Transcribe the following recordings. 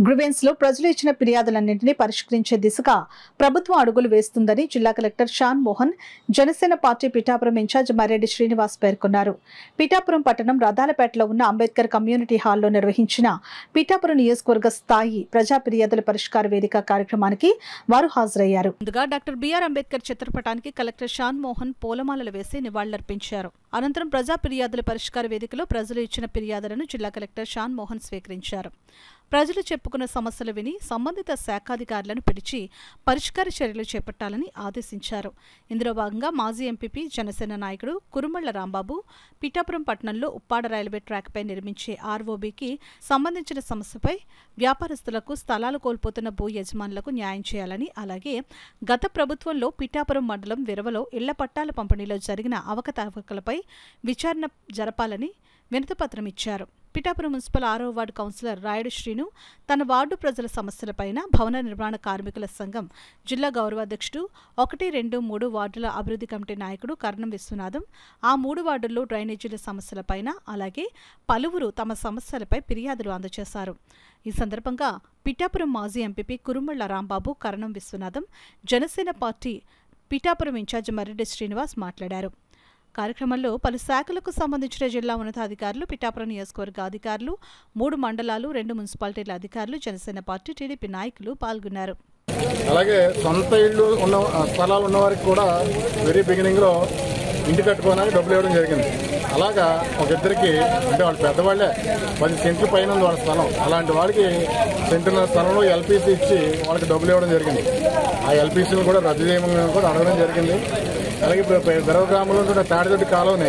grievance లో ప్రజలు ఇచ్చిన ఫిర్యాదులన్నింటినీ పరిష్కరించే దిశగా ప్రభుత్వం అడుగులు వేస్తుందని జిల్లా collector Shan Mohan Janasena party Pithapuram in charge Marreddy Srinivas పేర్కొన్నారు పిఠాపురం పట్టణం రథాలపేటలో ఉన్న అంబేద్కర్ కమ్యూనిటీ హాల్లో నిర్వహించిన పిఠాపురం నియోజకవర్గ స్థాయి ప్రజా ఫిర్యాదుల పరిష్కార వేదిక కార్యక్రమానికి వారు హాజరయ్యారు ముందుగా డాక్టర్ బిఆర్ అంబేద్కర్ చిత్రపటానికి కలెక్టర్ షాన్ మోహన్ పూలమాలలు వేసి నివాళులర్పించారు అనంతరం ప్రజా ఫిర్యాదుల పరిష్కార వేదికలో ప్రజలు ఇచ్చిన ఫిర్యాదులను జిల్లా కలెక్టర్ షాన్ మోహన్ స్వీకరించారు ప్రజలు చెప్పుకున్న సమస్యలు విని సంబంధిత శాఖాధికారులను పిలిచి పరిష్కార చర్యలు చేపట్టాలని ఆదేశించారు ఇందులో భాగంగా మాజీ ఎంపీపీ జనసేన నాయకుడు కురుమళ్ల రాంబాబు పిఠాపురం పట్టణంలో ఉప్పాడ రైల్వే ట్రాక్పై నిర్మించే ఆర్ఓబీకి సంబంధించిన సమస్యపై వ్యాపారస్తులకు స్థలాలు కోల్పోతున్న భూ యజమానులకు న్యాయం చేయాలని అలాగే గత ప్రభుత్వంలో పిఠాపురం మండలం విరవలో ఇళ్ల పట్టాల పంపిణీలో జరిగిన అవకతవకలపై విచారణ జరపాలని వినతిపత్రం ఇచ్చారు పిఠాపురం మున్సిపల్ ఆరో వార్డు కౌన్సిలర్ రాయుడు శ్రీను తన వార్డు ప్రజల సమస్యలపైన భవన నిర్మాణ కార్మికుల సంఘం జిల్లా గౌరవాధ్యక్షుడు ఒకటి రెండు మూడు వార్డుల అభివృద్ధి కమిటీ నాయకుడు కర్ణం విశ్వనాథం ఆ మూడు వార్డుల్లో డ్రైనేజీల సమస్యలపైన అలాగే పలువురు తమ సమస్యలపై ఫిర్యాదులు అందజేశారు ఈ సందర్భంగా పిఠాపురం మాజీ MPP Kurumalla Rambabu Karanam Viswanatham Janasena party Pithapuram in charge Marreddy Srinivas మాట్లాడారు కార్యక్రమంలో పలు శాఖలకు సంబంధించిన జిల్లా ఉన్నతాధికారులు పిఠాపురం నియోజకవర్గ అధికారులు మూడు మండలాలు రెండు మున్సిపాలిటీల అధికారులు జనసేన పార్టీ టీడీపీ నాయకులు పాల్గొన్నారు అలాగే సొంత ఇళ్ళు ఉన్న స్థలాలు ఉన్న వారికి కూడా వెరీ బిగినింగ్లో ఇంటి కట్టుకోవడానికి డబ్బులు ఇవ్వడం జరిగింది అలాగా ఒక ఇద్దరికి అంటే వాళ్ళు పెద్దవాళ్ళే పది సెంట్లు పైన ఉంది వాళ్ళ స్థలం అలాంటి వాళ్ళకి సెంటున్న స్థలంలో ఎల్పీసీ ఇచ్చి వాళ్ళకి డబ్బులు ఇవ్వడం జరిగింది ఆ ఎల్పీసీని కూడా రద్దు చేయమని కూడా అడగడం జరిగింది అలాగే ఇప్పుడు బెరవ గ్రామంలో ఉన్న తాడిదొడ్డి కాలువని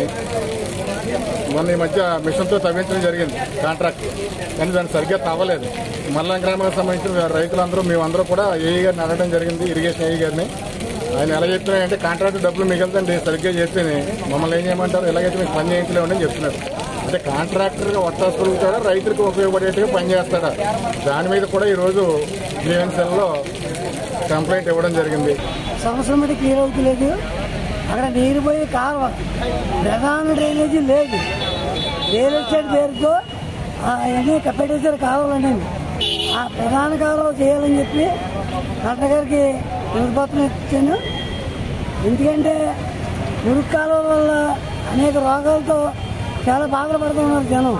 మొన్న ఈ మధ్య మిషన్తో తవ్వించడం జరిగింది కాంట్రాక్ట్ కానీ దాన్ని సరిగ్గా తవ్వలేదు మల్లం గ్రామానికి సంబంధించిన రైతులందరూ మేమందరూ కూడా ఏఈ గారిని అడగడం జరిగింది ఇరిగేషన్ ఏఈ గారిని ఆయన ఎలా చెప్తున్నాయంటే కాంట్రాక్ట్ డబ్బులు మిగులుతండి సరిగ్గా చేస్తేనే మమ్మల్ని ఏం చేయమంటారు ఎలాగైతే మీకు పని చేయించలేమని చెప్తున్నారు అంటే కాంట్రాక్టర్గా వర్తాసుకుంటాడా రైతులకు ఉపయోగపడేట్టుగా పని చేస్తాడా దాని మీద కూడా ఈరోజు జీవన్సెల్లో కంప్లైంట్ ఇవ్వడం జరిగింది సంవత్సరం బట్టి క్లియర్ అవుతలేదు అక్కడ నీరు పోయి కాలువ ప్రధాన డ్రైనేజీ లేదు రియల్ ఎస్టేట్ పేరుతో అవన్నీ కప్పెట్టేసారు కాలువలన్నీ ఆ ప్రధాన కాలువ చేయాలని చెప్పి కలెక్టర్ గారికి వినతిపత్రం ఇచ్చాను ఎందుకంటే మురుగు కాలువ వల్ల అనేక రోగాలతో చాలా బాధలు పడుతున్నారు జనం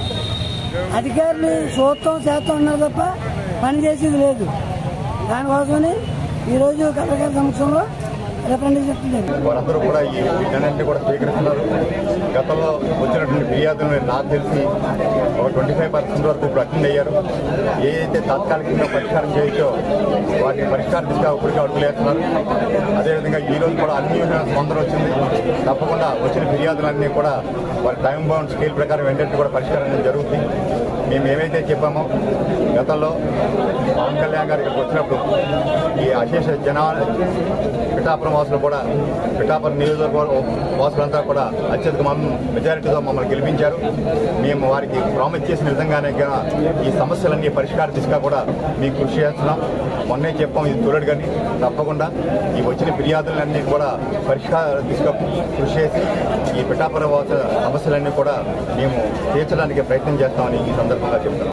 అధికారులు చూస్తాం చేస్తాం ఉన్నారు తప్ప పని చేసేది లేదు దానికోసమని ఈరోజు కలెక్టర్ గారి సమక్షంలో రిప్రజెంటేషన్ జరిగింది వారందరూ కూడా ఈ వీటన్నింటినీ కూడా స్వీకరిస్తున్నారు గతంలో వచ్చినటువంటి ఫిర్యాదులను నాకు తెలిసి ఒక ట్వంటీ ఫైవ్ పర్సెంట్ వరకు ఇప్పుడు అటెండ్ అయ్యారు ఏ అయితే తాత్కాలికంగా పరిష్కారం చేయొచ్చో వాటిని పరిష్కార దిశగా ఇప్పటికే అడుగులేస్తున్నారు అదేవిధంగా ఈ రోజు కూడా అన్ని స్పందన వచ్చింది తప్పకుండా వచ్చిన ఫిర్యాదులన్నీ కూడా వారి టైం బౌండ్ స్కేల్ ప్రకారం వెంటనే కూడా పరిష్కారం అనేది జరుగుతుంది మేము ఏమైతే చెప్పామో గతంలో పవన్ కళ్యాణ్ గారు ఇక్కడికి వచ్చినప్పుడు ఈ అశేష జనా పిఠాపురం వాసులు కూడా పిఠాపురం నియోజకవర్గ వాసులంతా కూడా అత్యధిక మమ్- మెజారిటీతో మమ్మల్ని గెలిపించారు మేము వారికి ప్రామిస్ చేసిన విధంగానే గా ఈ సమస్యలన్నీ పరిష్కార దిశగా కూడా మీకు కృషి చేస్తున్నాం మొన్నే చెప్పాం ఇది తొలడు కానీ తప్పకుండా ఈ వచ్చిన ఫిర్యాదులన్నీ కూడా పరిష్కార దిశగా కృషి చేసి ఈ పిఠాపురం వాస సమస్యలన్నీ కూడా మేము తీర్చడానికి ప్రయత్నం చేస్తామని ఈ సందర్భంగా చెప్తున్నాం